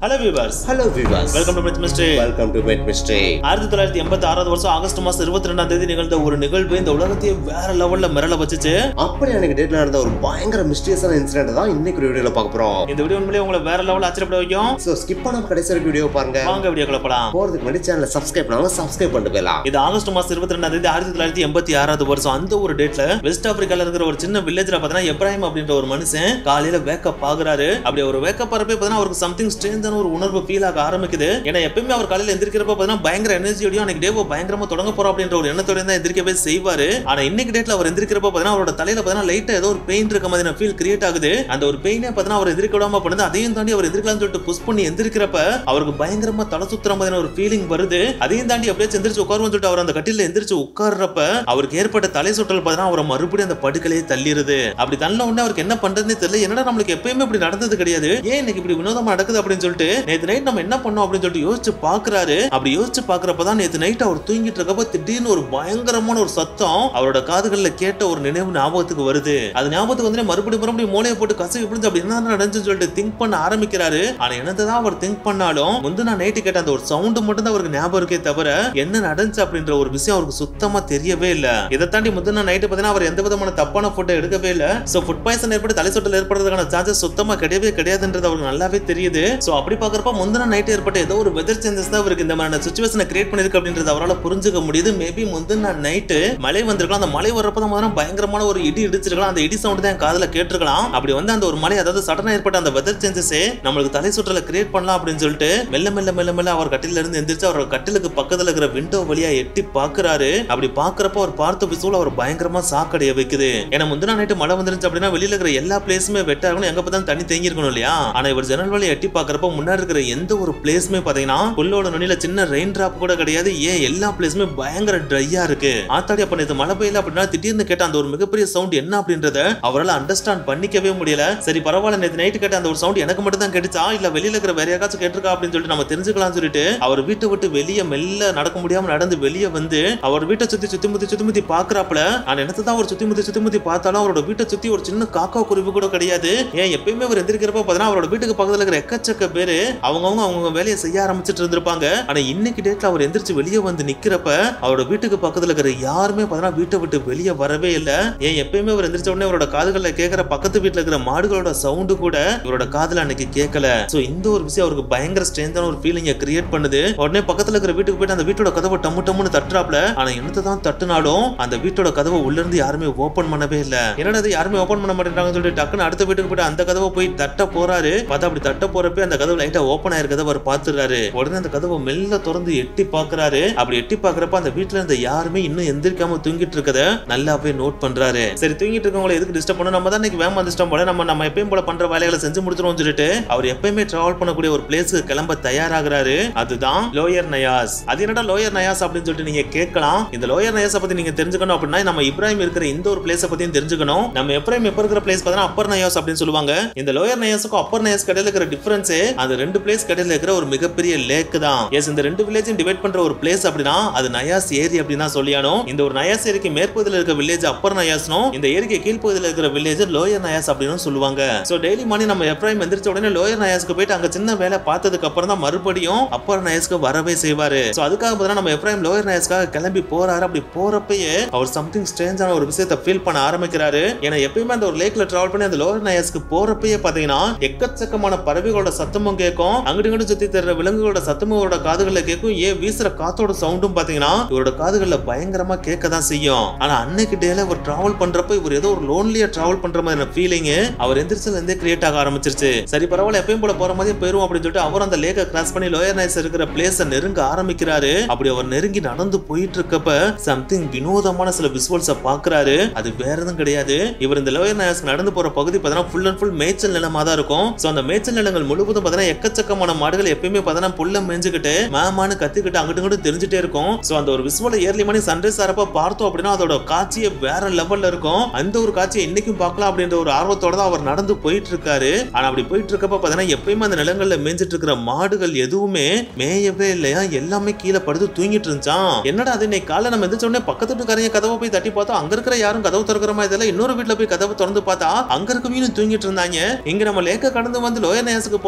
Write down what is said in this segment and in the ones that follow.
hello viewers hello விவாஸ் welcome to mystery welcome to met mystery ஆயிரத்தி தொள்ளாயிரத்தி எண்பத்தி ஆறாவது வருஷம் ஆகஸ்ட் மாசம் இருபத்தி ரெண்டாம் தேதி நிகழ்ந்த ஒரு நிகழ்வு இந்த உலகத்தையே வேற லெவல்ல மிரள வச்சுச்சு அப்படி எனக்கு டேட்ல நடந்த ஒரு பயங்கர மிஸ்டீரியஸான இன்சிடென்ட் தான் இன்னைக்கு வீடியோல பார்க்க போறோம் இந்த வீடியோ உண்மையிலேயே உங்களை வேற லெவல்ல ஆச்சரியப்பட வைக்கும் சோ ஸ்கிப் பண்ணாம கடைசி வரைக்கும் வீடியோ பாருங்க வாங்க வீடியோ கிளப்பலாம் போறதுக்கு முன்னாடி சேனலை சப்ஸ்கிரைப் பண்ணாம சப்ஸ்கிரைப் பண்ணிட்டு போயிடலாம் இது ஆகஸ்ட் மாசம் இருபத்தி ரெண்டாம் தேதி ஆயிரத்தி தொள்ளாயிரத்தி எண்பத்தி ஆறாவது வருஷம் அந்த ஒரு டேட்ல வெஸ்ட் ஆப்பிரிக்கால இருக்கிற ஒரு சின்ன வில்லேஜ்ல பாத்தீங்கன்னா எப்ராஹிம் அப்படின்ற ஒரு மனுஷன் காலையில வேக்கப் ஆகுறாரு அப்படி ஒரு வேக்கப் ஆறப்ப பாத்தீங்கன்னா அவருக்கு சம்திங் ஸ்ட்ரேஞ்சான ஒரு உணர்வு ஃபீல் ஆக ஆரம்பிக்குது ஏன்னா எப்பயுமே அவர் காலையில எந்திரிக்கிறப்ப பாத்தீங்கன்னா பயங்கர எனர்ஜியோடயும் அன்னைக்கு டேவோ பயங்கரமா தொடங்க போறோம் அப்படின்ற ஒரு எண்ணத்தோட தான் எந்திரிக்கவே செய்வாரு ஆனா இன்னைக்கு டேட்ல அவர் எந்திரிக்கிறப்ப பாத்தீங்கன்னா அவரோட தலையில பாத்தீங்கன்னா லைட்டா ஏதோ ஒரு பெயின் இருக்க மாதிரி ஃபீல் கிரியேட் ஆகுது அந்த ஒரு பெயினே பாத்தீங்கன்னா அவர் எந்திரிக்க விடாம பண்ணுது அதையும் தாண்டி அவர் எந்திரிக்கலாம்னு சொல்லிட்டு புஷ் பண்ணி எந்திரிக்கிறப்ப அவருக்கு பயங்கரமா தலை சுத்துற மாதிரியான ஒரு ஃபீலிங் வருது அதையும் தாண்டி அப்படியே எந்திரிச்சு உட்காருவோம்னு சொல்லிட்டு அவர் அந்த கட்டில எந்திரிச்சு உட்கார்றப்ப அவருக்கு ஏற்பட்ட தலை சுற்றல் பாத்தீங்கன்னா அவரை மறுபடியும் அந்த படுக்கலையே தள்ளிடுது அப்படி தள்ள உடனே அவருக்கு என்ன பண்றதுன்னு தெரியல என்னடா நம்மளுக்கு எப்பயுமே இப்படி நடந்தது கிடையாது ஏன் இன்னைக்கு இப்படி வினோதமா நடக்குது அப்படின்னு சொல்லிட்டு நேத்து நைட் நம்ம என்ன பண்ணோம் அப்படின்னு சொல்லிட்டு யோசிச்சு பாக்குறாரு அப்படி யோசிச்சு பாக்குறப்ப தான் நேத்து நைட் அவர் தூங்கிட்டு இருக்கப்ப திடீர்னு ஒரு பயங்கரமான ஒரு சத்தம் அவரோட காதுகள்ல கேட்ட ஒரு நினைவு ஞாபகத்துக்கு வருது அது ஞாபகத்துக்கு வந்து மறுபடியும் மறுபடியும் மூளையை போட்டு கசக்கி பிடிச்சு அப்படி என்ன நடந்துச்சுன்னு சொல்லிட்டு திங்க் பண்ண ஆரம்பிக்கிறாரு ஆனா என்னதான் அவர் திங்க் பண்ணாலும் முந்து நான் நைட்டு கேட்ட அந்த ஒரு சவுண்ட் மட்டும் தான் அவருக்கு ஞாபகம் இருக்கே தவிர என்ன நடந்துச்சு அப்படின்ற ஒரு விஷயம் அவருக்கு சுத்தமா தெரியவே இல்ல இதை தாண்டி முந்தின நைட்டு பார்த்தீங்கன்னா அவர் எந்த விதமான தப்பான ஃபுட்டை எடுக்கவே இல்ல சோ ஃபுட் பாய்சன் ஏற்பட்டு தலை சுற்றல் ஏற்படுறதுக்கான சான்சஸ் சுத்தமா கிடையவே கிடையாதுன்றது அவருக்கு நல்லாவே தெரியுது சோ அப்படி பாக்குறப்ப முந்தின நைட் ஏற்பட்ட ஏதோ ஒரு வெதர் சேஞ்சஸ் தான் அவருக்கு இந்த மாதிரி சுச்சுவேஷனை கிரியேட் பண்ணிருக்கு அப்படின்றது அவரால் புரிஞ்சுக்க முடியுது மேபி முந்தின நைட்டு மழை வந்திருக்கலாம் அந்த மழை வர்றப்ப தான் முதல்ல பயங்கரமான ஒரு இடி இடிச்சிருக்கலாம் அந்த இடி சவுண்ட் தான் என் காதுல கேட்டிருக்கலாம் அப்படி வந்து அந்த ஒரு மழை அதாவது சடனா ஏற்பட்ட அந்த வெதர் சேஞ்சஸே நம்மளுக்கு தலை சுற்றலை கிரியேட் பண்ணலாம் அப்படின்னு சொல்லிட்டு மெல்ல மெல்ல மெல்ல மெல்ல அவர் கட்டில இருந்து எந்திரிச்சு அவர் கட்டிலுக்கு பக்கத்துல இருக்கிற விண்டோ வழியா எட்டி பாக்குறாரு அப்படி பாக்குறப்ப அவர் பார்த்த விசுவல் அவர் பயங்கரமா சாக்கடைய வைக்குது ஏன்னா முந்தின நைட்டு மழை வந்துருச்சு அப்படின்னா வெளியில இருக்கிற எல்லா பிளேஸுமே வெட்டா இருக்கணும் எங்க பார்த்தாலும் தண்ணி தேங்கி இருக்கணும் இல்லையா ஆனா இவர் ஜன்னல் வழியா எட்டி பாக்குறப்ப முன்னாடி இருக்கிற எந்த ஒரு பிளேஸுமே பாத்தீங்கன்னா புல்லோட நுனியில சின்ன ரெயின் டிராப் கூட கிடையாது ஏன் எல்லா பிளேஸுமே பயங்கர ட்ரையா இருக்கு ஆத்தாடி அப்ப நேத்து மழை பெய்யல அப்படின்னா திடீர்னு கேட்ட அந்த ஒரு மிகப்பெரிய சவுண்ட் என்ன அப்படின்றத அவரால் அண்டர்ஸ்டாண்ட் பண்ணிக்கவே முடியல சரி பரவாயில்ல நேத்து நைட்டு கேட்ட அந்த ஒரு சவுண்ட் எனக்கு மட்டும் தான் கேட்டுச்சா இல்ல வெளியில இருக்கிற வேற யாராச்சும் கேட்டிருக்கா அப்படின்னு சொல்லிட்டு நம்ம தெரிஞ்சுக்கலாம்னு சொல்லிட்டு அவர் வீட்டை விட்டு வெளியே மெல்ல நடக்க முடியாம நடந்து வெளியே வந்து அவர் வீட்டை சுத்தி சுத்தி முத்தி சுத்தி முத்தி பாக்குறாப்புல நான் என்னத்தை தான் அவர் சுத்தி முத்தி சுத்தி முத்தி பார்த்தாலும் அவரோட வீட்டை சுத்தி ஒரு சின்ன காக்கா குருவி கூட கிடையாது ஏன் எப்பயுமே அவர் எந்திரிக்கிறப்ப பார்த்தீங்கன்னா அவரோட வீட்டுக்கு பக்கத்துல இருக்கிற எக்கச்சக்க பேரு அவங்கவுங்க அவங்க வேலையை செய்ய ஆரம்பிச்சிட்டு இருந்திருப்பாங்க ஆனா இன்னைக்கு டேட்ல அவர் எந்திரிச்சு வெளியே வந்து நிக்கிறப்ப அவரோட வீட்டுக்கு பக்கத்துல இருக்கிற யாருமே பார்த்தீங்கன்னா வீட்டை விட்டு வெளியே வரவே இல்லை ஏன் எப்பயுமே அவர் எந்திரிச்ச உடனே அவரோட காதுகள்ல கேட்கிற பக்கத்து வீட்டுல இருக்கிற மாடுகளோட சவுண்டு கூட இவரோட காதுல அன்னைக்கு கேட்கல சோ இந்த ஒரு விஷயம் அவருக்கு பயங்கர ஸ்ட்ரென்த்தான ஒரு ஃபீலிங்கை கிரியேட் பண்ணுது உடனே பக்கத்துல இருக்கிற வீட்டுக்கு போயிட்டு அந்த வீட்டோட கதவை டம்மு டம்முன்னு தட்டுறாப்ல ஆனா என்னத்தை தான் தட்டுனாலும் அந்த வீட்டோட கதவை உள்ள இருந்து யாருமே ஓபன் பண்ணவே இல்ல என்னடா இது யாருமே ஓபன் பண்ண மாட்டேங்கிறாங்கன்னு சொல்லிட்டு டக்குன்னு அடுத்த வீட்டுக்கு போயிட்டு அந்த கதவை போய் தட்ட போறாரு பார்த்தா அப்படி தட்ட போறப்ப அந்த கதவு லைட்டா ஓபன் ஆயிருக்கதை அவர் பாத்துறாரு உடனே அந்த கதவை மெல்ல திறந்து எட்டி பாக்குறாரு அப்படி எட்டி பாக்குறப்ப அந்த வீட்டுல இருந்த யாருமே இன்னும் எந்திரிக்காம தூங்கிட்டு இருக்கத நல்லாவே நோட் பண்றாரு சரி தூங்கிட்டு இருக்கவங்களை எதுக்கு டிஸ்டர்ப் பண்ணணும் நம்ம தான் இன்னைக்கு வேமா வந்துட்டோம் போல நம்ம நம்ம எப்பயும் போல பண்ற வேலைகளை செஞ்சு முடிச்சிருவோம் சொல்லிட்டு அவர் எப்பயுமே டிராவல் பண்ணக்கூடிய ஒரு பிளேஸ்க்கு கிளம்ப தயாராகிறாரு அதுதான் லோயர் நயாஸ் அது என்னடா லோயர் நயாஸ் அப்படின்னு சொல்லிட்டு நீங்க கேட்கலாம் இந்த லோயர் நயாஸை பத்தி நீங்க தெரிஞ்சுக்கணும் அப்படின்னா நம்ம இப்ராஹிம் இருக்கிற இந்த ஒரு பிளேஸை பத்தியும் தெரிஞ்சுக்கணும் நம்ம எப்ராஹிம் எப்ப இருக்கிற பிளேஸ் பார்த்தீங்கன்னா அப்பர் நயாஸ் அப்படின்னு சொல்லுவாங்க இந்த லோயர் நயாஸுக்கும் அப்பர் நயாஸ் கடையில் இருக்கிற டிஃபரன்ஸே அந்த ரெண்டு பிளேஸ் கடையில் இருக்கிற ஒரு மிகப்பெரிய லேக் தான் எஸ் இந்த ரெண்டு வில்லேஜும் டிவைட் பண்ற ஒரு பிளேஸ் அப்படின்னா அது நயாஸ் ஏரி அப்படின்னு தான் சொல்லியானோ இந்த ஒரு நயாஸ் ஏரிக்கு மேற்பகுதியில் இருக்க வில்லேஜ் அப்பர் நயாஸ்னும் இந்த ஏரிக்கு கீழ்ப்பகுதியில் இருக்கிற வில்லேஜ் லோயர் நயாஸ் அப்படின்னு சொல்லுவாங்க சோ டெய்லி மார்னிங் நம்ம எப்ராஹிம் எந்திரிச்ச உடனே லோயர் நயாஸ்க்கு போயிட்டு அங்க சின்ன வேலை பார்த்ததுக்கு அப்புறம் தான் மறுபடியும் அப்பர் நயாஸ்க்கு வரவே செய்வாரு சோ அதுக்காக பார்த்தா நம்ம எப்ராஹிம் லோயர் நயாஸ்க்காக கிளம்பி போறாரு அப்படி போறப்பயே அவர் சம்திங் ஸ்ட்ரேஞ்சான ஒரு விஷயத்தை ஃபீல் பண்ண ஆரம்பிக்கிறாரு ஏன்னா எப்பயுமே அந்த ஒரு லேக்ல டிராவல் பண்ணி அந்த லோயர் நயாஸ்க்கு போறப்பயே பாத்தீங்கன்னா எக்கச்சக்கமான பறவைகளோட சத்தமும் கேட்கும் அங்கிட்டு இங்கிட்டு சுத்தி தர்ற விலங்குகளோட சத்தமும் இவரோட காதுகள்ல கேட்கும் ஏன் வீசுற காத்தோட சவுண்டும் பாத்தீங்கன்னா இவரோட காதுகள்ல பயங்கரமா கேட்க தான் செய்யும் ஆனா அன்னைக்கு டேல அவர் டிராவல் பண்றப்ப இவர் ஏதோ ஒரு லோன்லியா டிராவல் பண்ற மாதிரி ஃபீலிங் அவர் எந்திரிச்சல இருந்தே கிரியேட் ஆக ஆரம்பிச்சிருச்சு சரி பரவாயில்ல எப்பயும் போல போற மாதிரி போயிருவோம் அப்படின்னு சொல்லிட்டு அவர் அந்த லேக்கை கிராஸ் பண்ணி லோயர் நைஸ் இருக்கிற பிளேஸ நெருங்க ஆரம்பிக்கிறாரு அப்படி அவர் நெருங்கி நடந்து போயிட்டு இருக்கப்ப சம்திங் வினோதமான சில விசுவல்ஸ பாக்குறாரு அது வேற எதுவும் கிடையாது இவர் இந்த லோயர் நைஸ் நடந்து போற பகுதி பார்த்தீங்கன்னா ஃபுல் அண்ட் ஃபுல் மேய்ச்சல் நிலமா தான் இருக்கும் சோ அந்த மேய்ச்சல் நிலங்கள் முழுவதும் பார்த்தீங்கன்னா எக்கச்சக்கமான மாடுகள் எப்பயுமே பார்த்தீங்கன்னா புல்ல மேய்ஞ்சுக்கிட்டு மேமான்னு கத்திக்கிட்டு அங்கிட்டு இங்கிட்டு தெரிஞ்சுட்டே இருக்கும் சோ அந்த ஒரு விசுவல ஏர்லி மணி சன்ரைஸ் ஆறப்ப பார்த்தோம் அப்படின்னா அதோட காட்சியே வேற லெவல்ல இருக்கும் அந்த ஒரு காட்சியை இன்னைக்கும் பார்க்கலாம் அப்படின்ற ஒரு ஆர்வத்தோட தான் அவர் நடந்து போயிட்டு இருக்காரு ஆனா அப்படி போயிட்டு இருக்கப்ப பார்த்தீங்கன்னா எப்பயுமே அந்த நிலங்கள்ல மேய்ஞ்சிட்டு இருக்கிற மாடுகள் எதுவுமே மேயவே இல்லையா எல்லாமே கீழே படுத்து தூங்கிட்டு இருந்துச்சான் என்னடா அது இன்னைக்கு காலைல நம்ம எந்திரிச்ச உடனே பக்கத்து வீட்டுக்காரங்க கதவை போய் தட்டி பார்த்தோம் அங்க இருக்கிற யாரும் கதவு திறக்கிற மாதிரி தெரியல இன்னொரு வீட்டுல போய் கதவை திறந்து பார்த்தா அங்க இருக்கவங்களும் தூங்கிட்டு இருந்தாங்க இங்க நம்ம லேக்க கடந்து வந்து லோயர் நயாஸுக்கு போலாம்னு சொல்லிட்டு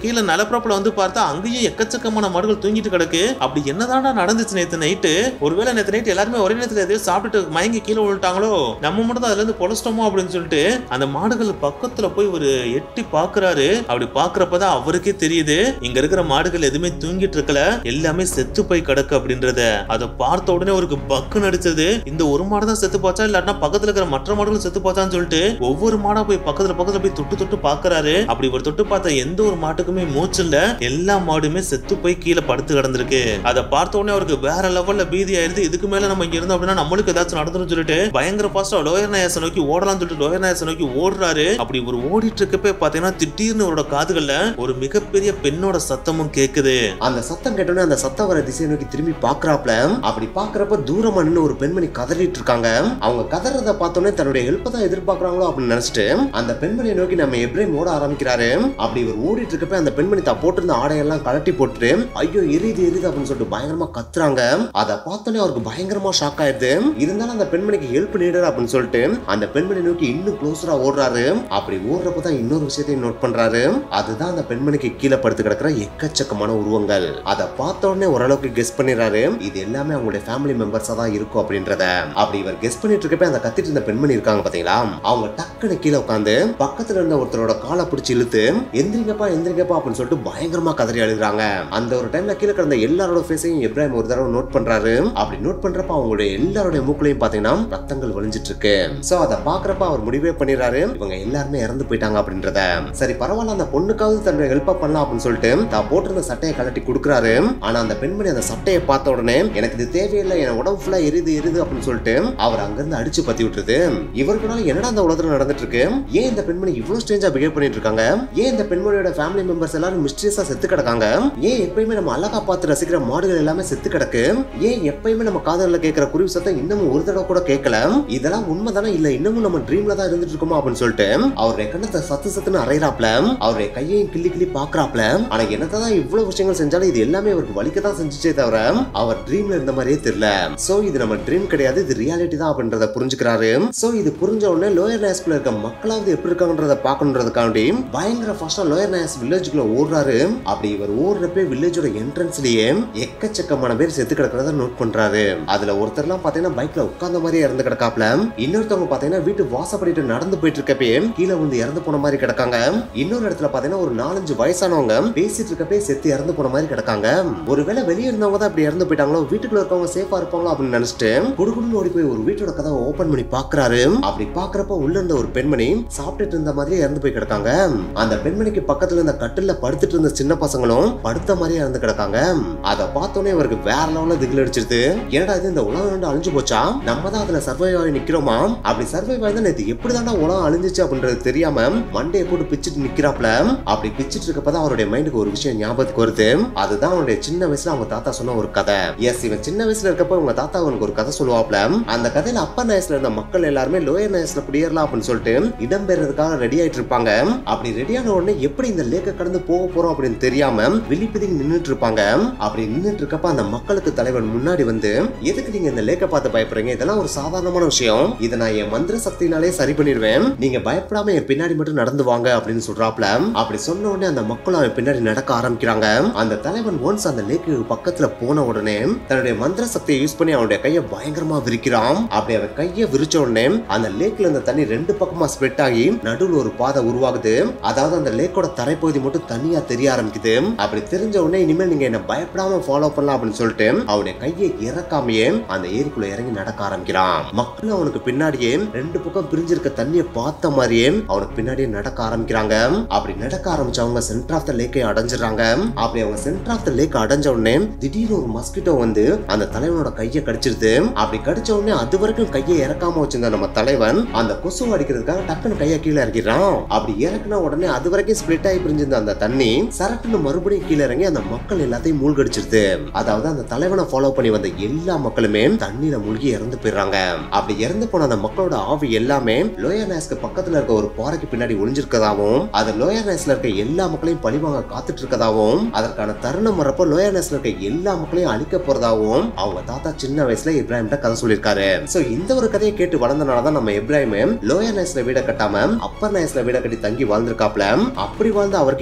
கீழே நிலப்பரப்புல வந்து பார்த்தா அங்கேயும் எக்கச்சக்கமான மாடுகள் தூங்கிட்டு கிடக்கு அப்படி என்னதான்டா நடந்துச்சு நேத்து நைட்டு ஒருவேளை நேத்து நைட் எல்லாருமே ஒரே நேரத்துல எதையோ சாப்பிட்டுட்டு மயங்கி கீழே விழுட்டாங்களோ நம்ம மட்டும் தான் அதுல இருந்து பொழச்சிட்டோமோ அப்படின்னு சொல்லிட்டு அந்த மாடுகள் பக்கத்துல போய் ஒரு எட்டி பாக்குறாரு அப்படி பாக்குறப்பதான் அவருக்கே தெரியுது இங்க இருக்கிற மாடுகள் எதுவுமே தூங்கிட்டு இருக்கல எல்லாமே செத்து போய் கிடக்கு அப்படின்றத அதை பார்த்த உடனே அவருக்கு பக்கு நடிச்சது இந்த ஒரு மாடு தான் செத்து போச்சா இல்லாட்டினா பக்கத்துல இருக்கிற மற்ற மாடுகள் செத்து போச்சான்னு சொல்லிட்டு ஒவ்வொரு மாடா போய் பக்கத்துல பக்கத்துல போய் தொட்டு தொட்டு பாக்குறாரு அப்படி ஒரு தொட்டு பார்த்த எந்த ஒரு மாட்டுக்குமே மூச்சு இல்ல எல்லா மாடுமே செத்து போய் கீழே படுத்து கிடந்திருக்கு அதை பார்த்த உடனே அவருக்கு வேற லெவல்ல பீதி ஆயிருது இதுக்கு மேல நம்ம இங்க இருந்தோம் அப்படின்னா நம்மளுக்கு ஏதாச்சும் நடந்துரும் சொல்லிட்டு பயங்கர பாஸ்டா லோயர் நாயச நோக்கி ஓடலாம்னு சொல்லிட்டு லோயர் நாயச நோக்கி ஓடுறாரு அப்படி ஒரு ஓடிட்டு இருக்கப்ப பாத்தீங்கன்னா திடீர்னு அவரோட காதுகள்ல ஒரு மிகப்பெரிய பெண்ணோட சத்தமும் கேக்குது அந்த சத்தம் கேட்டோன்னே அந்த சத்தம் வர திசையை நோக்கி திரும்பி பாக்குறாப்ல அப்படி பாக்குறப்ப தூரமா நின்னு ஒரு பெண்மணி கதறிட்டு இருக்காங்க அவங்க கதறத பார்த்தோன்னே தன்னுடைய ஹெல்ப் தான் எதிர்பார்க்கறாங்களோ அப்படின்னு நினைச்சிட்டு அந்த பெண்மணியை நோக்கி நம்ம எப்ரேம் ஓட ஆரம்பிக்கிறாரு அப்படி இவர் ஓடிட்டு இருக்கப்ப அந்த பெண்மணி தான் போட்டிருந்த ஆடையெல்லாம் கழட்டி போட்டுட்டு ஐயோ எரியுது எரியுது அப்படின்னு சொல்லிட்டு பயங்கரமா கத்துறாங்க அதை பார்த்தோன்னே அவருக்கு பயங்கரமா ஷாக் ஆயிடுது இருந்தாலும் அந்த பெண்மணிக்கு ஹெல்ப் நீடர் அப்படின்னு சொல்லிட்டு அந்த பெண்மணி நோக்கி இன்னும் க்ளோஸரா ஓடுறாரு அப்படி ஓடுறப்ப தான் இன்னொரு விஷயத்தையும் நோட் பண்றாரு அதுதான் அந்த பெண்மணிக்கு கீழே படுத்து கிடக்கிற எக்கச்சக்கமான உருவங்கள் அதை பார்த்த உடனே ஓரளவுக்கு கெஸ் பண்ணிடுறாரு இது எல்லாமே அவங்களுடைய ஃபேமிலி மெம்பர்ஸா தான் இருக்கும் அப்படின்றத அப்படி இவர் கெஸ் பண்ணிட்டு இருக்கப்ப அந்த கத்திட்டு இருந்த பெண்மணி இருக்காங்க பாத்தீங்களா அவங்க டக்குன்னு கீழே உட்காந்து பக்கத்துல இருந்த ஒருத்தரோட காலை பிடிச்சி இழுத்து எந்திரிங்கப்பா எந்திரிங்கப்பா அப்படின்னு சொல்லிட்டு பயங்கரமா கதறி அழுகுறாங்க அந்த ஒரு டைம்ல கீழே கிடந்த எல்லாரோட ஃபேஸையும் இப்ராஹிம் ஒரு தடவை நோட் பண்றாரு அப்படி நோட் பண்றப்ப அவங்களுடைய எல்லாருடைய மூக்குலையும் பாத்தீங்கன்னா ரத்தங்கள் வழிஞ்சிட்டு இருக்கு சோ அதை பாக்குறப்ப அவர் முடிவே பண்ணிடுறாரு இவங்க எல்லாருமே இறந்து போயிட்டாங்க அப்படின்றத சரி பரவாயில்ல அந்த பொண்ணுக்காவது தன்னுடைய ஹெல்ப் பண்ணலாம் அப்படின்னு சொல்லிட்டு தான் போட்டிருந்த சட்டையை கழட்டி கொடுக்குறாரு ஆனா அந்த பெண்மணி அந்த சட்டையை பார்த்த உடனே எனக்கு இது தேவையில்லை என் உடம்பு ஃபுல்லா எரியுது எரியுது அப்படின்னு சொல்லிட்டு அவர் அங்கிருந்து அடிச்சு பத்தி விட்டுருது இவருக்குனால என்னடா அந்த உலகத்துல நடந்துட்டு இருக்கு ஏன் இந்த பெண்மணி இவ்வளவு ஸ்ட்ரேஞ்சா பிஹேவ் பண்ணிட்டு இருக்காங்க ஏன் இந்த பெண்மணியோட ஃபேமிலி மெம்பர்ஸ் எல்லாரும் மிஸ்டீரியஸா செத்து கிடக்காங்க ஏன் எப்பயுமே நம்ம அழகா பார்த்து ரசிக்கிற மாடுகள் எல்லாமே செத்து கிடக்கு ஏன் எப்பயுமே நம்ம காதல்ல கேட்கிற குருவி சத்தம் இன்னமும் ஒரு தடவை கூட கேட்கல இதெல்லாம் உண்மைதானே இல்ல இன்னமும் நம்ம ட்ரீம்ல தான் இருந்துட்டு இருக்கோமா அப்படின்னு சொல்லிட்டு அவருடைய கண்ணத்தை சத்து சத்துன்னு அரைகிறாப்ல அவருடைய கையையும் கிள்ளி கிள்ளி பாக்குறாப்ல ஆனா என்னதான் இவ்வளவு விஷயங்கள் செஞ்சாலும் இது எல்லாமே அவருக்கு வலிக்க தான் செஞ்சுச்சே தவிர அவர் ட்ரீம்ல இருந்த மாதிரியே தெரியல சோ இது நம்ம ட்ரீம் கிடையாது இது ரியாலிட்டி தான் அப்படின்றத புரிஞ்சுக்கிறாரு சோ இது புரிஞ்ச உடனே லோயர் நாயஸ்குள்ள இருக்க மக்களாவது எப்படி இருக்காங்கன்றத பாக்கணுன்றதுக்காண்டி பயங்கர ஃபாஸ்டா லோயர் நாயஸ் வில்லேஜுக்குள்ள ஓடுறாரு அப்படி இவர் ஓடுறப்ப வில்லேஜோட என்ட்ரன்ஸ்லயே எக்கச்சக்கமான பேர் செத்து கிடக்கிறத நோட் பண்றாரு அதுல ஒருத்தர்லாம் பாத்தீங்கன்னா பைக்ல உட்கார்ந்த மாதிரியே இறந்து கிடக்காப்ல இன்னொருத்தவங்க பாத்தீங்கன்னா வீட்டு வாசப்படிட்டு நடந்து போயிட்டு இருக்கப்பே கீழே வந்து இறந்து போன மாதிரி கிடக்காங்க இன்னொரு இடத்துல பாத்தீங்கன்னா ஒரு நாலஞ்சு வயசானவங்க பேசிட்டு இருக்கப்பே செத்து இறந்து போன மாதிரி கிடக்காங்க ஒருவேளை வெளியே இருந்தவங்க தான் இப்படி இறந்து போயிட்டாங்களோ வீட்டுக்குள்ள இருக்கவங்க சேஃபா இருப்பாங்களோ அப்படின்னு நினைச்சிட்டு குடுகுடுன்னு ஓடி போய் ஒரு வீட்டோட கதவை ஓபன் பண்ணி பாக்குறாரு அப்படி பாக்குறப்ப உள்ள இருந்த ஒரு பெண்மணி சாப்பிட்டுட்டு இருந்த மாதிரி இறந்து போய் கிடக்காங்க அந்த பெண்மணிக்கு பக்கத்துல இருந்த கட்டில்ல படுத்துட்டு இருந்த சின்ன பசங்களும் படுத்த மாதிரியே இறந்து கிடக்காங்க அதை பார்த்தோன்னே இவருக்கு வேற லெவல்ல திகில் அடிச்சிருது என்னடா இது இந்த உலகம் ரெண்டு அழிஞ்சு போச்சா நம்ம தான் அதுல சர்வைவ் ஆகி நிக்கிறோமா அப்படி சர்வைவ் ஆகி நேத்து எப்படி உலகம் அழிஞ்சிச்சு அப்படின்றது தெரியாம மண்டையை போட்டு பிச்சுட்டு நிக்கிறாப்ல அப்படி பிச்சுட்டு இருக்கப்பதான் அவருடைய மைண்டுக்கு ஒரு விஷயம் ஞாபகத்துக்கு வருது அதுதான் அவனுடைய சின்ன வயசுல அவங்க தாத்தா சொன்ன ஒரு கதை எஸ் இவன் சின்ன வயசுல இருக்கப்ப உங்க தாத்தா அவனுக்கு ஒரு கதை சொல்லுவாப்ல அந்த கதையில அப்பர் நயஸ்ல இருந்த மக்கள் எல்லாருமே லோயர் நயஸ்ல குடியேறலாம் அப்படின்னு சொல்லிட்டு இடம் பெறதுக்காக ரெடி ஆயிட்டு இருப்பாங்க அப்படி ரெடியான உடனே எப்படி இந்த லேக்க கடந்து போக போறோம் அப்படின்னு தெரியாம விழிப்பதிக்கு நின்னுட்டு இருப்பாங்க அப்படி நின்னுட்டு இருக்கப்ப அந்த மக்களுக்கு தலைவன் முன்னாடி வந்து எதுக்கு நீங்க இந்த லேக்க பார்த்து பயப்படுறீங்க இதெல்லாம் ஒரு சாதாரணமான விஷயம் இதை நான் என் மந்திர சக்தினாலே சரி பண்ணிடுவேன் நீங்க பயப்படாம என் பின்னாடி மட்டும் நடந்து வாங்க அப்படின்னு சொல்றாப்ல அப்படி சொன்ன உடனே அந்த மக்களும் அவன் பின்னாடி நடக்க ஆரம்பிக்கிறாங்க அந்த தலைவன் ஒன்ஸ் அந்த லேக்கு பக்கத்துல போன உடனே தன்னுடைய மந்திர சக்தியை யூஸ் பண்ணி அவனுடைய கையை பயங்கரமா விரிக்கிறான் அப்படி அவன் கையை விரிச்ச உடனே அந்த லேக்ல இருந்த தண்ணி ரெண்டு பக்கமா ஸ்ப்ரெட் ஆகி நடுவுல ஒரு பாதை உருவாகுது அதாவது அந்த லேக்கோட தரைப்பகுதி மட்டும் தனியா தெரிய ஆரம்பிக்குது அப்படி தெரிஞ்ச உடனே இனிமேல் நீங்க என்ன பயப்படாம ஃபாலோ பண்ணலாம் அப்படின்னு சொல்லிட்டு அவனுடைய கையை இறக்காமையே அந்த ஏரிக்குள்ள இறங்கி நடக்க ஆரம்பிக்கிறான் மக்கள் அவனுக்கு பின்னாடியே ரெண்டு பக்கம் பிரிஞ்சிருக்க தண்ணியை பார்த்த மாதிரியே அவனுக்கு பின்னாடியே நடக்க ஆரம்பிக்கிறாங்க அப்படி நடக்க ஆரம்பிச்சவங்க சென்டர் ஆஃப் த லேக்கை அடைஞ்சிடறாங்க அப்படி அவங்க சென்டர் ஆஃப் த லேக் அடைஞ்ச உடனே திடீர்னு ஒரு மஸ்கிட்டோ வந்து அந்த தலைவனோட கையை கடிச்சிருது அப்படி கடிச்ச உடனே அது வரைக்கும் கையை இறக்காம வச்சிருந்த நம்ம தலைவன் அந்த கொசு அடிக்கிறதுக்காக டக்குன்னு கையை கீழே இறக்கிறான் அப்படி இறக்குன உடனே அது வரைக்கும் ஸ்பிளிட் ஆகி பிரிஞ்சிருந்த அந்த தண்ணி சரட்டுன்னு மறுபடியும் கீழே இறங்கி அந்த மக்கள் எல்லாத்தையும் மூழ்கடிச்சிருது அதாவது அந்த தலைவனை ஃபாலோ பண்ணி வந்த எல்லா மக்களுமே தண்ணியில மூழ்கி இறந்து போயிடுறாங்க அப்படி இறந்து போன அந்த மக்களோட ஆவி எல்லாமே லோயர் நேஸ்க்கு பக்கத்துல இருக்க ஒரு பாறைக்கு பின்னாடி ஒளிஞ்சிருக்கதாவும் அது லோயர் நேஸ்ல இருக்க எல்லா மக்களையும் பழிவாங்க காத்துட்டு இருக்கதாவும் அதற்கான தருணம் வரப்போ லோயர் நேஸ்ல இருக்க எல்லா மக்களையும் அழிக்க போறதாவும் அவங்க தாத்தா சின்ன வயசுல இப்ராஹிம் கதை சொல்லியிருக்காரு சோ இந்த ஒரு கதையை கேட்டு வளர்ந்தனாலதான் நம்ம இப்ராஹிம் லோயர் நேஸ்ல வீட கட்டாம அப்பர் நேஸ்ல வீட கட்டி தங்கி வாழ்ந்திருக்காப்ல அப்படி வாழ்ந்த அவருக்கு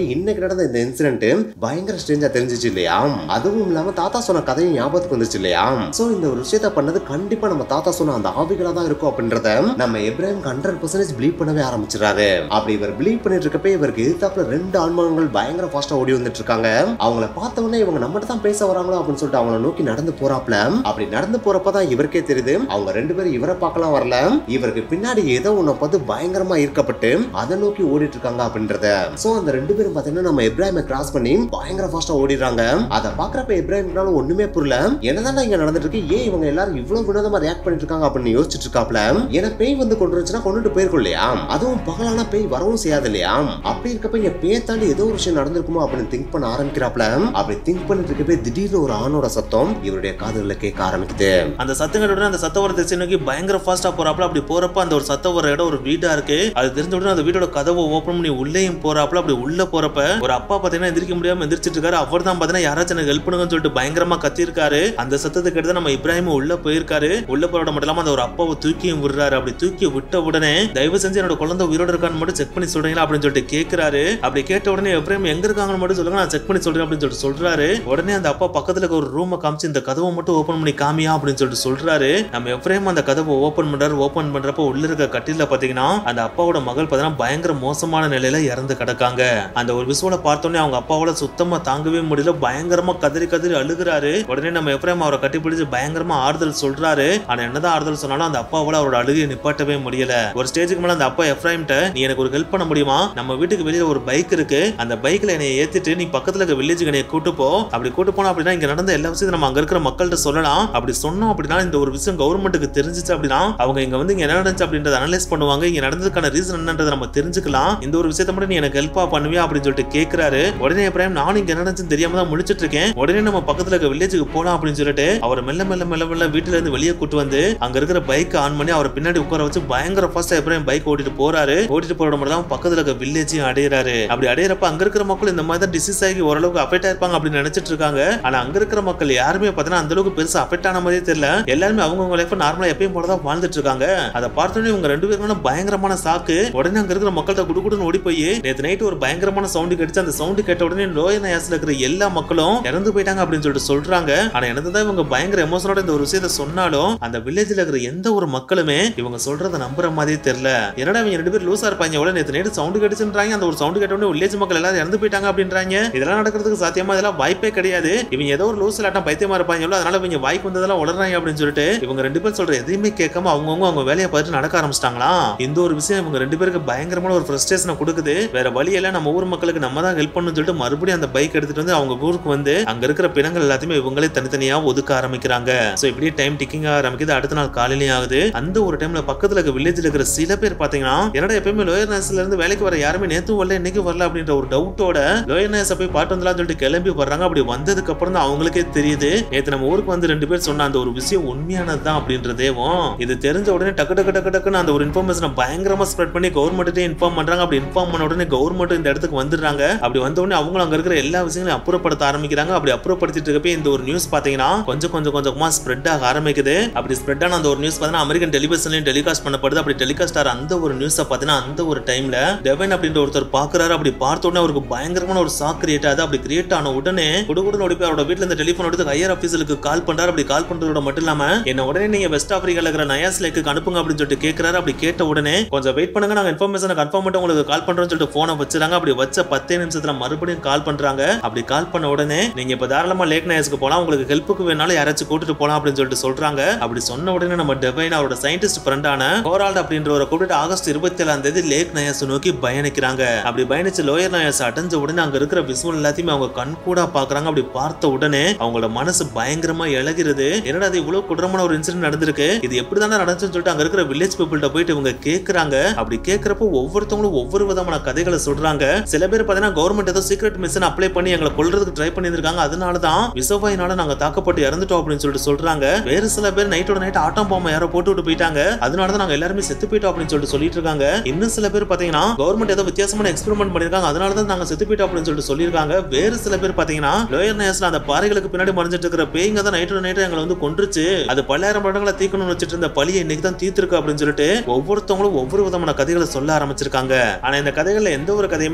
இன்னைக்கு நடந்த இந்த இன்சிடென்ட் பயங்கர ஸ்ட்ரேஞ்சா தெரிஞ்சிச்சு இல்லையா அதுவும் இல்லாம தாத்தா சொன்ன கதையும் ஞாபகத்துக்கு வந்துச்சு இல்லையா சோ இந்த ஒரு விஷயத்த பண்ணது கண்டிப்பா நம்ம தாத்தா சொன்ன அந்த ஆவிகளா தான் இருக்கும் அப்படின்றத நம்ம எப்ராஹிம் ஹண்ட்ரட் பர்சன்டேஜ் பிலீவ் பண்ணவே ஆரம்பிச்சிடறாரு அப்படி இவர் பிலீவ் பண்ணிட்டு இருக்கப்ப இவருக்கு எதிர்த்தாப்புல ரெண்டு ஆன்மாங்கள் பயங்கர ஃபாஸ்டா ஓடி வந்துட்டு இருக்காங்க அவங்கள பார்த்த உடனே இவங்க நம்மகிட்ட தான் பேச வராங்களோ அப்படின்னு சொல்லிட்டு அவங்கள நோக்கி நடந்து போறாப்ல அப்படி நடந்து போறப்பதான் இவருக்கே தெரியுது அவங்க ரெண்டு பேரும் இவரை பார்க்கலாம் வரல இவருக்கு பின்னாடி ஏதோ ஒண்ண பார்த்து பயங்கரமா ஈர்க்கப்பட்டு அதை நோக்கி ஓடிட்டு இருக்காங்க அப்படின்றத சோ அந்த ரெண்டு பேரும் பாத்தீங்கன்னா நம்ம இப்ராஹிமை கிராஸ் பண்ணி பயங்கர ஃபாஸ்டா ஓடிடுறாங்க அதை பாக்குறப்ப இப்ராஹிம்னால ஒண்ணுமே புரியல என்னதான் இங்க நடந்துட்டு இருக்கு ஏன் இவங்க எல்லாரும் இவ்வளவு வினோதமா ரியாக்ட் பண்ணிட்டு இருக்காங்க அப்படின்னு யோசிச்சுட்டு இருக்காப்ல ஏன்னா பேய் வந்து கொண்டு வந்துச்சுன்னா கொண்டுட்டு போயிருக்கும் இல்லையா அதுவும் பகலான பேய் வரவும் செய்யாது இல்லையா அப்படி இருக்கப்ப இங்க பேய் தாண்டி ஏதோ ஒரு விஷயம் நடந்திருக்குமோ அப்படின்னு திங்க் பண்ண ஆரம்பிக்கிறாப்ல அப்படி திங்க் பண்ணிட்டு இருக்கப்ப திடீர்னு ஒரு ஆணோட சத்தம் இவருடைய காதுகளை கேட்க ஆரம்பிக்குது அந்த சத்தம் கேட்ட உடனே அந்த சத்தம் வர திசை நோக்கி பயங்கர ஃபாஸ்டா போறாப்ல அப்படி போறப்ப அந்த ஒரு சத்தம் வர இடம் ஒரு வீடா இருக்கு அது தெரிஞ்ச உடனே அந்த வீடோட கதவை ஓபன் பண்ணி உள்ளேயும் போறாப்ல அப்படி உள்ள போறப்ப ஒரு அப்பா பாத்தீங்கன்னா எந்திரிக்க முடியாம எந்திரிச்சிட்டு இருக்காரு அவர் தான் பாத்தீங்கன்னா யாராச்சும் எனக்கு ஹெல்ப் பண்ணுங்கன்னு சொல்லிட்டு பயங்கரமா கத்திருக்காரு அந்த சத்தத்தை கேட்டு நம்ம இப்ராஹிம் உள்ள போயிருக்காரு உள்ள போறோட மட்டும் இல்லாம அந்த ஒரு அப்பாவை தூக்கியும் விடுறாரு அப்படி தூக்கி விட்ட உடனே தயவு செஞ்சு என்னோட குழந்தை உயிரோட இருக்கான்னு மட்டும் செக் பண்ணி சொல்றீங்களா அப்படின்னு சொல்லிட்டு கேக்குறாரு அப்படி கேட்ட உடனே இப்ராஹிம் எங்க இருக்காங்கன்னு மட்டும் சொல்லுங்க நான் செக் பண்ணி சொல்றேன் அப்படின்னு சொல்லிட்டு சொல்றாரு உடனே அந்த அப்பா பக்கத்துல இருக்க ஒரு ரூமை காமிச்சு இந்த கதவை மட்டும் ஓபன் பண்ணி காமியா அப்படின்னு சொல்லிட்டு சொல்றாரு நம்ம எப்ராஹிம் அந்த கதவை ஓபன் பண்றாரு ஓபன் பண்றப்ப உள்ள இருக்க கட்டில பாத்தீங்கன்னா அந்த அப்பாவோட மகள் பாத்தீங்கன்னா பயங்கர மோசமான நிலையில இறந்து கிடக்காங்க அந்த ஒரு விசுவலை பார்த்தோன்னே அவங்க அப்பாவோட சுத்தமா தாங்கவே முடியல பயங்கரமா கதறி கதறி அழுகுறாரு உடனே நம்ம எப்ராஹிம் அவரை கட்டி பிடிச்சு பயங்கரமா ஆறுதல் சொல்றாரு ஆனா என்னதான் ஆறுதல் சொன்னாலும் அந்த அப்பாவால அவரோட அழுகையை நிப்பாட்டவே முடியல ஒரு ஸ்டேஜுக்கு மேல அந்த அப்பா எப்ராஹிம்ட்ட நீ எனக்கு ஒரு ஹெல்ப் பண்ண முடியுமா நம்ம வீட்டுக்கு வெளியில ஒரு பைக் இருக்கு அந்த பைக்ல என்னை ஏத்திட்டு நீ பக்கத்துல இருக்க வில்லேஜுக்கு என்னை கூட்டு போ அப்படி கூட்டு போனா அப்படின்னா இங்க நடந்த எல்லா விஷயத்தையும் நம்ம அங்க இருக்கிற மக்கள்கிட்ட சொல்லலாம் அப்படி சொன்னோம் அப்படின்னா இந்த ஒரு விஷயம் கவர்மெண்ட்டுக்கு தெரிஞ்சிச்சு அப்படின்னா அவங்க இங்க வந்து இங்க என்ன நடந்துச்சு அப்படின்றத அனலைஸ் பண்ணுவாங்க இங்க நடந்ததுக்கான ரீசன் என்னன்றதை நம்ம தெரிஞ்சுக்கலாம் இந்த ஒரு விஷயத்த மட்டும் நீ எனக்கு ஹெல்ப்பா பண்ணுவியா அப்படின்னு சொல்லிட்டு கேக்குறாரு உடனே எப்ராஹிம் நானும் இங்க என்ன நடந்துச்சுன்னு தெரியாம தான் முழிச்சிட்டு இருக்கேன் உடனே நம்ம பக்கத்துல இருக்க வில்லேஜுக்கு போலாம் அப்படின்னு சொல்லிட்டு அவர் மெல்ல மெல்ல மெல்ல மெல்ல வீட்டுல இருந்து வெளியே கூட்டு வந்து அங்க இருக்கிற பைக் ஆன் பண்ணி அவரை பின்னாடி உட்கார வச்சு பயங்கர ஃபாஸ்டா எப்ராஹிம் பைக் ஓட்டிட்டு போறாரு ஓட்டிட்டு போற மட்டும் தான் பக்கத்துல இருக்க வில்லேஜையும் அடையிறாரு அப்படி அடையிறப்ப அங்க இருக்கிற மக்கள் இந்த மாதிரி தான் டிசீஸ் ஆகி ஓரளவுக்கு அஃபெக்ட் ஆயிருப்பாங்க அப்படின்னு நினைச்சிட்டு இருக்காங்க ஆனா அங்க இருக்கிற மக்கள் யாருமே பார்த்தீங்கன்னா அந்த அளவுக்கு பெருசா அஃபெக்ட் ஆன மாதிரியே தெரியல எல்லாருமே அவங்கவுங்க லைஃப் நார்மலா எப்பயும் போலதான் வாழ்ந்துட்டு இருக்காங்க அதை பார்த்தோன்னே இவங்க ரெண்டு பேருக்கும் பயங்கரமான சாக்கு உடனே அங்க இருக்கிற மக்கள்கிட்ட குடுகுடுன்னு ஓடி போய் நேத்து நைட் ஒரு பயங்கரமான சவுண்டு கேட்டுச்சு அந்த சவுண்டு கேட்ட உடனே லோயர் நயாஸ்ல இருக்கிற எல்லா மக்களும் இறந்து போயிட்டாங்க அப்படின்னு சொல்லிட்டு சொல்றாங்க ஆனா என்னதான் இவங்க பயங்கர எமோஷனோட இந்த ஒரு விஷயத்த சொன்னாலும் அந்த வில்லேஜ்ல இருக்கிற எந்த ஒரு மக்களுமே இவங்க சொல்றத நம்புற மாதிரியே தெரியல என்னடா இவங்க ரெண்டு பேரும் லூசா இருப்பாங்க எவ்வளவு நேத்து நைட்டு சவுண்டு கேட்டுச்சுன்றாங்க அந்த ஒரு சவுண்டு கேட்ட உடனே வில்லேஜ் மக்கள் எல்லாரும் இறந்து போயிட்டாங்க அப்படின்றாங்க இதெல்லாம் நடக்கிறதுக்கு சாத்தியமா இதெல்லாம் வாய்ப்பே கிடையாது இவங்க ஏதோ ஒரு லூஸ் இல்லாட்டம் பைத்தியமா இருப்பாங்க எவ்வளவு அதனால இவங்க வாய்க்கு வந்ததெல்லாம் உளறாங்க அப்படின்னு சொல்லிட்டு இவங்க ரெண்டு பேரும் சொல்ற எதையுமே கேட்காம அவங்கவுங்க அவங்க வேலையை பார்த்துட்டு நடக்க ஆரம்பிச்சிட்டாங்களா இந்த ஒரு விஷயம் இவங்க ரெண்டு பேருக்கு பயங்கரமான ஒரு ஃப்ரஸ்ட்ரேஷனை கொடுக்குது வேற வழி எல்லாம் நம்ம ஊர் மக்களுக்கு நம்ம தான் ஹெல்ப் பண்ணணும்னு சொல்லிட்டு மறுபடியும் அந்த பைக் எடுத்துட்டு வந்து அவங்க ஊருக்கு வந்து அங்க இருக்கிற பிணங்கள் எல்லாத்தையுமே இவங்களே தனித்தனியா ஒதுக்க ஆரம்பிக்கிறாங்க சோ இப்படியே டைம் டிக்கிங் ஆரம்பிக்குது அடுத்த நாள் காலையிலயும் ஆகுது அந்த ஒரு டைம்ல பக்கத்துல இருக்க வில்லேஜ்ல இருக்கிற சில பேர் பாத்தீங்கன்னா என்னடா எப்பயுமே லோயர் நேஸ்ல இருந்து வேலைக்கு வர யாருமே நேத்தும் வரல இன்னைக்கு வரல அப்படின்ற ஒரு டவுட்டோட லோயர் நேஸ போய் பாட்டு வந்தலாம் சொல்லிட்டு கிளம்பி வர்றாங்க அப்படி வந்ததுக்கு அப்புறம் தான் அவங்களுக்கே தெரியுது நேத்து நம்ம ஊருக்கு வந்து ரெண்டு பேர் சொன்ன அந்த ஒரு விஷயம் உண்மையானது தான் அப்படின்றதேவும் இது தெரிஞ்ச உடனே டக்கு டக்கு டக்கு டக்குன்னு அந்த ஒரு இன்ஃபர்மேஷனை பயங்கரமா ஸ்ப்ரெட் பண்ணி கவர்மெண்ட்டே இன்ஃபார்ம் பண்றாங்க அப்படி இன்ஃபார்ம் பண்ண உடனே கவர்மெண்ட் இந்த இடத்துக்கு வந்துடுறாங்க அப்படி வந்த உடனே அவங்களும் அங்க இருக்கிற எல்லா விஷயங்களையும் அப்புறப்படுத்த ஆரம்பிக்கிறாங்க அப்படி அப்புறப்படுத்திட்டு இருக்கப்ப இந்த ஒரு நியூஸ் பாத்தீங்கன்னா கொஞ்சம் கொஞ்சம் கொஞ்சமா ஸ்ப்ரெட் ஆக ஆரம்பிக்குது அப்படி ஸ்ப்ரெட் ஆன அந்த ஒரு நியூஸ் பார்த்தீங்கன்னா அமெரிக்கன் டெலிவிஷன்லயும் டெலிகாஸ்ட் பண்ணப்படுது அப்படி டெலிகாஸ்ட் ஆகிற அந்த ஒரு நியூஸை பார்த்தீங்கன்னா அந்த ஒரு டைம்ல டெவன் அப்படின்ற ஒருத்தர் பாக்குறாரு அப்படி பார்த்த உடனே அவருக்கு பயங்கரமான ஒரு ஷாக் கிரியேட் ஆகுது அப்படி கிரியேட் ஆன உடனே குடுகுடுன்னு ஓடி போய் அவரோட வீட்டுல இந்த டெலிஃபோன் எடுத்து ஹையர் ஆஃபீஸருக்கு கால் பண்றாரு அப்படி கால் பண்றதோட மட்டும் இல்லாம என்ன உடனே நீங்க வெஸ்ட் ஆப்பிரிக்கால இருக்கிற நயாஸ் லேக்கு அனுப்புங்க அப்படின்னு சொல்லிட்டு கேட்கறாரு அப்படி கேட்ட உடனே கொஞ்சம் வெயிட் பண்ணுங்க நாங்க இன்ஃபர்மேஷனை கன்ஃபார்ம் பண்ணிட்டு உங்களுக்கு கால் பண்றோம்னு சொல்லிட்டு போனை வச்சுறாங்க அப்படி வச்ச பத்தே நிமிஷத்துல மறுபடியும் கால் பண்றாங்க அப்படி கால் பண்ண உடனே நீங்க இப்ப தாராளமா லேக் நயாஸ்க்கு போலாம் உங்களுக்கு ஹெல்ப்புக்கு வேணாலும் யாராச்சும் கூட்டிட்டு போலாம் அப்படின்னு சொல்லிட்டு சொல்றாங்க அப்படி சொன்ன உடனே நம்ம டெவைன் அவரோட சயின்டிஸ்ட் ஃப்ரெண்டான கோரால்ட் அப்படின்றவரை கூட்டிட்டு ஆகஸ்ட் இருபத்தி ஏழாம் தேதி லேக் நயாஸ் நோக்கி பயணிக்கிறாங்க அப்படி பயணிச்சு லோயர் நயாஸ் அடைஞ்ச உடனே அங்க இருக்கிற விசுவல் எல்லாத்தையுமே அவங்க கண் கூட பாக்குறாங்க அப்படி பார்த்த உடனே அவங்களோட மனசு பயங்கரமா இழகிறது என்னடா அது இவ்வளவு கொடூரமான ஒரு இன்சிடென்ட் நடந்திருக்கு இது எப்படி தானே நடந்துச்சுன்னு சொல்லிட்டு அங்க இருக்கிற வில்லேஜ் பீப்புள்கிட்ட போயிட்டு இவங்க கேக்குறாங்க அப்படி கேக்குறப்போ ஒவ்வொருத்தவங்களும் ஒவ்வொரு விதமான கதைகளை சொல்றாங்க சில பேர் பாத்தீங்கன்னா கவர்மெண்ட் ஏதோ சீக்ரெட் மிஷன் அப்ளை பண்ணி எங்களை கொல்றதுக்கு ட்ரை பண்ணியிருக்காங்க அதனால தான் விசவாயினால நாங்க தாக்கப்பட்டு இறந்துட்டோம் அப்படின்னு சொல்லிட்டு சொல்றாங்க வேறு சில பேர் நைட்டோட நைட் ஆட்டம் பாம்பை யாரோ போட்டு விட்டு போயிட்டாங்க அதனால தான் நாங்க எல்லாருமே செத்து போயிட்டோம் அப்படின்னு சொல்லிட்டு சொல்லிட்டு இருக்காங்க இன்னும் சில பேர் பாத்தீங்கன்னா கவர்மெண்ட் ஏதோ வித்தியாசமான எக்ஸ்பெரிமெண்ட் பண்ணிருக்காங்க அதனால தான் நாங்க செத்து போயிட்டோம் அப்படின்னு சொல்லிட்டு சொல்லியிருக்காங்க வேறு சில பேர் பாத்தீங்கன்னா லோயர் நேஸ்ல அந்த பாறைகளுக்கு பின்னாடி மறைஞ்சிட்டு இருக்கிற பேய்ங்க தான் நைட்டோட நைட் எங்களை வந்து கொன்றுச்சு அது பல்லாயிரம் வருடங்களை தீக்கணும்னு வச்சுட்டு இருந்த பழியை இன்னைக்கு தான் தீர்த்திருக்கு அப்படின்னு சொல்லிட்டு ஒவ்வொருத்தவங்களும் ஒவ்வொரு விதமான கதைகளை சொல்ல ஆரம்பிச்சிருக்காங்க ஆனா இந்த கதைகள்ல எந்த ஒரு கதையுமே நம்ம டெபி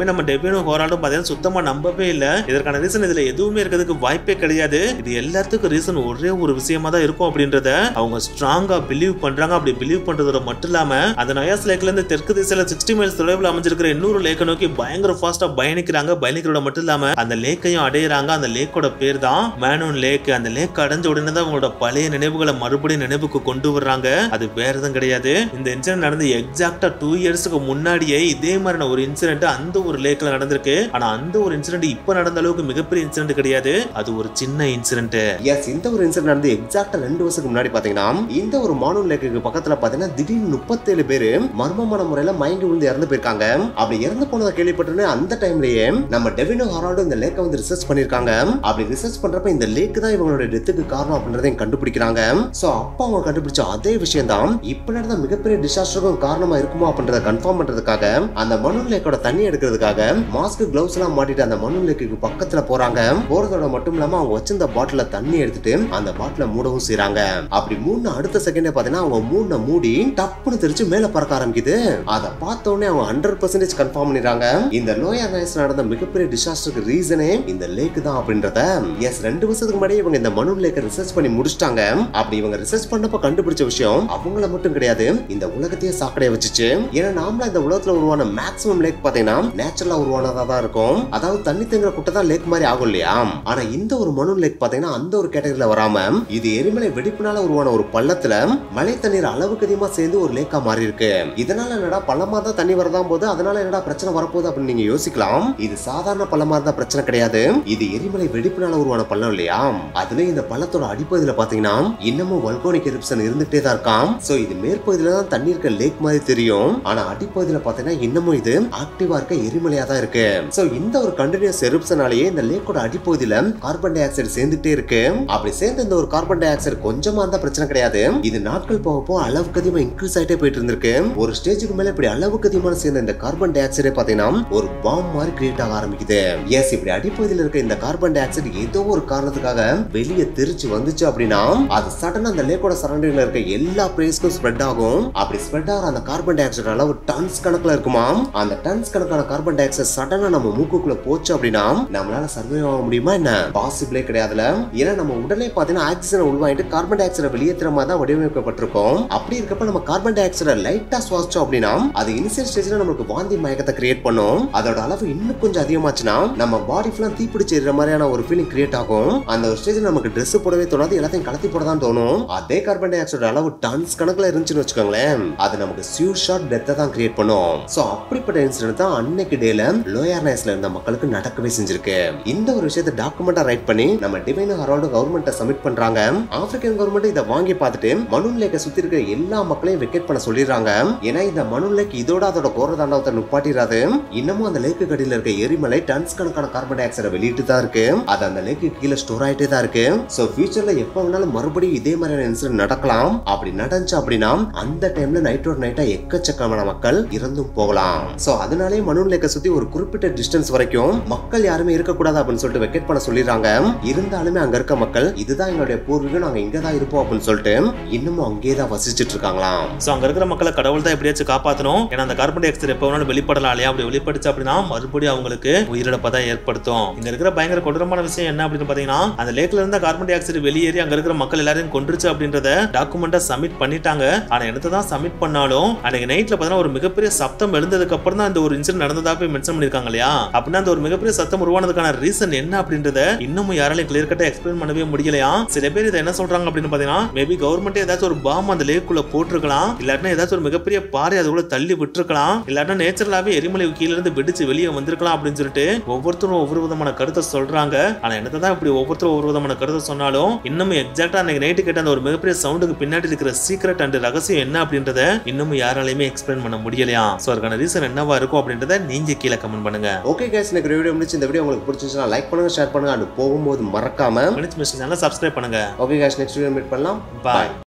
டெபினும் ஹோரால்டும் பாத்தீங்கன்னா சுத்தமா நம்பவே இல்ல இதற்கான ரீசன் இதுல எதுவுமே இருக்கிறதுக்கு வாய்ப்பே கிடையாது இது எல்லாத்துக்கும் ரீசன் ஒரே ஒரு விஷயமா தான் இருக்கும் அப்படின்றத அவங்க ஸ்ட்ராங்கா பிலீவ் பண்றாங்க அப்படி பிலீவ் பண்றதோட மட்டும் இல்லாம அந்த நயாஸ் லேக்ல இருந்து தெற்கு திசையில சிக்ஸ்டி மைல்ஸ் தொலைவில் அமைஞ்சிருக்கிற இன்னொரு லேக்கை நோக்கி பயங்கர ஃபாஸ்டா பயணிக்கிறாங்க பயணிக்கிறோட மட்டும் இல்லாம அந்த லேக்கையும் அடையிறாங்க அந்த லேக்கோட பேர் தான் மேனோன் லேக் அந்த லேக் அடைஞ்ச உடனே தான் அவங்களோட பழைய நினைவுகளை மறுபடியும் நினைவுக்கு கொண்டு வர்றாங்க அது வேற எதுவும் கிடையாது இந்த இன்சிடென்ட் நடந்து எக்ஸாக்டா டூ இயர்ஸ்க்கு முன்னாடியே இதே மாதிரியான ஒரு இன்சிடென்ட் அந்த ஒரு லேக்ல நடந்திருக்கு ஆனா அந்த ஒரு இன்சிடென்ட் இப்ப நடந்த அளவுக்கு மிகப்பெரிய இன்சிடென்ட் கிடையாது அது ஒரு சின்ன இன்சிடென்ட் எஸ் இந்த ஒரு இன்சிடென்ட் நடந்து எக்ஸாக்டா ரெண்டு வருஷத்துக்கு முன்னாடி பாத்தீங்கன்னா இந்த ஒரு மானூன் லேக்குக்கு பக்கத்துல பாத்தீங்கன்னா திடீர்னு முப்பத்தேழு பேரு மர்மமான முறையில மயங்கி விழுந்து இறந்து போயிருக்காங்க அப்படி இறந்து போனதை கேள்விப்பட்டோன்னே அந்த டைம்லயே நம்ம டெவினோ ஹாரால்டு இந்த லேக்கை வந்து ரிசர்ச் பண்ணிருக்காங்க அப்படி ரிசர்ச் பண்றப்ப இந்த லேக் தான் இவங்களோட டெத்துக்கு காரணம் அப்படின்றதையும் கண்டுபிடிக்கிறாங்க சோ அப்ப அவங்க கண்டுபிடிச்ச அதே விஷயம் தான் இப்ப நடந்த மிகப்பெரிய டிசாஸ்டருக்கும் காரணமா இருக்குமோ அப்படின்றத கன்ஃபார்ம் பண்றதுக்காக அந்த மனு லேக்கோட தண்ணி எடுக்கிறதுக்காக மாஸ்க் கிளவுஸ் எல்லாம் மாட்டிட்டு அந்த மனு லேக்குக்கு பக்கத்துல போறாங்க போறதோட மட்டும் இல்லாம அவங்க வச்சிருந்த பாட்டில தண்ணி எடுத்துட்டு அந்த பாட்டில மூடவும் செய்றாங்க அப்படி மூணு அடுத்த செகண்டே பாத்தீங்கன்னா அவங்க மூண மூடி டப்புன்னு தெரிச்சு மேல பறக்க ஆரம்பிக்குது அதை பார்த்த உடனே அவங்க ஹண்ட்ரட் பர்சன்டேஜ் கன்ஃபார்ம் பண்ணிடுறாங்க இந்த லோயர் நைஸ் நடந்த மிகப்பெரிய டிசாஸ்டருக்கு ரீசனே இந்த லேக் தான் அப்படின்றத எஸ் ரெண்டு வருஷத்துக்கு முன்னாடி இவங்க இந்த மனு லேக்கை ரிசர்ச் பண்ணி முடிச்சிட்டாங்க அப்படி இவங்க ரிசர்ச் பண்ணப்ப கண்டுபிடிச்ச விஷயம் அவங்கள மட்டும் கிடையாது இந்த உலகத்தையே சாக்கடைய வச்சுச்சு ஏன்னா நாமளா இந்த உலகத்துல உருவான மேக்ஸிமம் லேக் பாத்தீங்கன்னா நேச்சுரலா உருவானதா தான் இருக்கும் அதாவது தண்ணி தேங்குற குட்டை தான் லேக் மாதிரி ஆகும் இல்லையா ஆனா இந்த ஒரு மனு லேக் பாத்தீங்கன்னா அந்த ஒரு கேட்டகரியில வராம இது எரிமலை வெடிப்புனால உருவான ஒரு பள்ளத்துல மழை தண்ணீர் அளவுக்கு அதிகமா சேர்ந்து ஒரு லேக்கா மாறி இருக்கு இதனால என்னடா பள்ளமா தான் தண்ணி வரதான் போது அதனால என்னடா பிரச்சனை வரப்போகுது அப்படின்னு நீங்க யோசிக்கலாம் இது சாதாரண பள்ளமா இருந்தா பிரச்சனை கிடையாது இது எரிமலை வெடிப்புனால உருவான பள்ளம் இல்லையா அதுல இந்த பள்ளத்தோட அடிப்பகுதியில பாத்தீங்கன்னா இன்னமும் வல்கோனிக் எரிப்ஷன் இருந்துட்டே தான் இருக்காம் சோ இது மேற்பகுதியில தான் தண்ணி இருக்க லேக் மாதிரி தெரியும் ஆனா அடிப்பகுதியில பாத்தீங்கன்னா இன்னமும் இது ஆக்டிவா இருக்க எரிமலையா தான் இருக்கு சோ இந்த ஒரு கண்டினியூஸ் எரிப்ஷனாலேயே இந்த லேக்கோட அடிப்பகுதியில கார்பன் டை ஆக்சைடு சேர்ந்துட்டே இருக்கு அப்படி சேர்ந்து இந்த ஒரு கார்பன் டை ஆக்சைடு கொஞ்சமா இருந்தா பிரச்சனை கிடையாது இது நாட்கள் போக போக அளவுக்கு அதிகமா இன்க்ரீஸ் ஆயிட்டே போயிட்டு இருந்திருக்கு ஒரு ஸ்டேஜுக்கு மேல இப்படி அளவுக்கு அதிகமான சேர்ந்த இந்த கார்பன் டை ஆக்சைடே பாத்தீங்கன்னா ஒரு பாம் மாதிரி கிரியேட் ஆக ஆரம்பிக்குது எஸ் இப்படி அடிப்பகுதியில் இருக்க இந்த கார்பன் டை ஆக்சைடு ஏதோ ஒரு காரணத்துக்காக வெளியே தெரிச்சு வந்துச்சு அப்படின்னா அது சடனா அந்த லேக்கோட சரௌண்டிங்ல இருக்க எல்லா பிளேஸ்க்கும் ஸ்ப்ரெட் ஆகும் அப்படி ஸ்ப்ரெட் ஆகிற அந்த கார்பன் டை ஆக்சைடு அளவு டன்ஸ் கணக்குல இருக்குமா அந்த டன்ஸ் கணக்கான கார்பன் டை ஆக்சைடு சடனா நம்ம மூக்குக்குள்ள போச்சு அப்படின்னா நம்மளால சர்வே ஆக முடியுமா என்ன பாசிபிளே கிடையாதுல ஏன்னா நம்ம உடலே பாத்தீங்கன்னா ஆக்சிஜனை உள்வாங்கிட்டு கார்பன் டை ஆக்சைடை வெளியேற்றுற மாதிரி தான் வடிவமைக்கப்பட்டிருக்கும் அப்படி இருக்கப்ப நம்ம கார்பன் டை ஆக்சைடை லைட்டா சுவாசிச்சோம் அப்படின்னா அது இனிஷியல் ஸ்டேஜ்ல நமக்கு வாந்தி மயக்கத்தை கிரியேட் பண்ணும் அதோட அளவு இன்னும் கொஞ்சம் அதிகமாச்சுன்னா நம்ம பாடி ஃபுல்லா தீப்பிடிச்சு எறிற மாதிரியான ஒரு ஃபீலிங் கிரியேட் ஆகும் அந்த ஒரு ஸ்டேஜ்ல நமக்கு Dress போடவே தோணாது எல்லாத்தையும் கலத்தி போட தான் தோணும் அதே கார்பன் டை ஆக்சைடு அளவு டன்ஸ் கணக்குல இருந்துச்சுன்னு வச்சுக்கோங்களேன் அது நமக்கு சியூர் ஷார்ட் டெத்தை தான் கிரியேட் பண்ணும் சோ அப்படிப்பட்ட இன்சிடென்ட் தான் அன்னைக்கு டேல லோயர் நைஸ்ல இருந்த மக்களுக்கு நடக்கவே செஞ்சிருக்கு இந்த ஒரு விஷயத்தை டாக்குமெண்டா ரைட் பண்ணி நம்ம டிவைன் ஹரால்டு கவர்மெண்ட்டை சப்மிட் பண்றாங்க ஆப்பிரிக்கன் கவர்மெண்ட் இதை வாங்கி பார்த்துட்டு மனுன் லேக்கை சுத்தி இருக்கிற எல்லா மக்களையும் வெக்கேட் பண்ண சொல்லிடுறாங்க ஏன்னா இந்த மனுன் லேக் இதோட அதோட கோர தாண்டவத்தை நுப்பாட்டிடாது இன்னமும் அந்த லேக்கு கடியில இருக்க எரிமலை டன்ஸ் கணக்கான கார்பன் டை ஆக்சைடை வெளியிட்டு தான் இருக்கு அது அந்த லேக்கு கீழே ஸ்டோர் ஆயிட்டே தான் இருக்கு சோ ஃபியூச்சர்ல எப்ப வேணாலும் மறுபடியும் இதே மாதிரியான இன்சிடென்ட் நடக்கலாம் அப்படி நடந்துச்சு அப்படின்னா அந்த டைம்ல நைட்டோட நைட்டா எக்கச்சக்கமான மக்கள் இறந்தும் போகலாம் சோ அதனாலே மனுன் லேக்கை சுத்தி ஒரு குறிப்பிட்ட டிஸ்டன்ஸ் வரைக்கும் மக்கள் யாருமே இருக்கக்கூடாது அப்படின்னு சொல்லிட்டு வெக்கேட் பண்ண சொல்லிடுறாங்க இருந்தாலுமே அங்க இருக்க மக்கள் இதுதான் எங்களுடைய பூர்வீகம் நாங்க இங்க தான் இருப்போம் அப்படின்னு சொல்லிட்டு இன்னமும் அங்கேயே தான் வசிச்சுட்டு இருக்காங்களாம் சோ அங்க இருக்கிற மக்களை கடவுள் தான் எப்படியாச்சும் காப்பாத்தணும் ஏன்னா அந்த கார்பன் டை ஆக்சைடு எப்போ வேணாலும் வெளிப்படலாம் இல்லையா அப்படி வெளிப்படுச்சு அப்படின்னா மறுபடியும் அவங்களுக்கு உயிரிழப்பை தான் ஏற்படுத்தும் இங்க இருக்கிற பயங்கர கொடூரமான விஷயம் என்ன அப்படின்னு பாத்தீங்கன்னா அந்த லேக்ல இருந்த கார்பன் டை ஆக்சைடு வெளியேறி அங்க இருக்கிற மக்கள் எல்லாரையும் கொன்றுச்சு அப்படின்றத டாக்குமெண்டா சப்மிட் பண்ணிட்டாங்க ஆனா என்னத்தை தான் சப்மிட் பண்ணாலும் அன்னைக்கு நைட்ல பாத்தீங்கன்னா ஒரு மிகப்பெரிய சப்தம் எழுந்ததுக்கு அப்புறம் தான் இந்த ஒரு இன்சிடென்ட் நடந்ததா போய் மென்ஷன் பண்ணிருக்காங்க இல்லையா அப்படின்னா அந்த ஒரு மிகப்பெரிய சத்தம் உருவானதுக்கான ரீசன் என்ன அப்படின்றத இன்னமும் யாராலையும் கிளியர் கட்டா எக்ஸ்பிளைன் பண்ணவே முடியலையா சில பேர் இதை என்ன சொல்றாங்க அப்படின்னு பாத்தீங்கன்னா மேபி கவர்மெண்ட் ஏதாச்சும் ஒரு பாம் அந்த லேக்குள்ள போட்டிருக்கலாம் இல்லாட்டினா ஏதாச்சும் ஒரு மிகப்பெரிய பாறை அதுக்குள்ள தள்ளி விட்டுருக்கலாம் இல்லாட்டினா நேச்சுரலாவே எரிமலை கீழ இருந்து வெடிச்சு வெளியே வந்திருக்கலாம் அப்படின்னு சொல்லிட்டு ஒவ்வொருத்தரும் ஒவ்வொரு விதமான கருத்தை சொல்றாங்க ஆனா என்னதான் தான் இப்படி ஒவ்வொருத்தரும் ஒவ்வொரு விதமான கருத்தை சொன்னாலும் இன்னமும் எக்ஸாக்டா அன்னைக்கு நைட்டு கேட்ட அந்த ஒரு மிகப்பெரிய சவுண்டுக்கு பின்னாடி இருக்கிற சீக்ரெட் அண்ட் ரகசியம் என்ன அப்படின்றத இன்னமும் யாராலையுமே எக்ஸ்பிளைன் பண்ண முடியலையா சோ அதுக்கான ரீசன் என்னவா இருக்கும் அப்படின்றத நீங்க கீழே கமெண்ட் பண்ணுங்க ஓகே கேஸ் எனக்கு வீடியோ முடிச்சு இந்த வீடியோ உங்களுக்கு பிடிச்சிருந்துச்சுன்னா லைக் பண்ணுங்க ஷேர் பண்ணுங்க அண்ட் போகும்போது மறக்காம மினிட்ஸ் மிஸ்டேக் சேனலை சப்ஸ்கிரைப் பண்ணுங்க okay guys next video meet பண்ணலாம் பாய்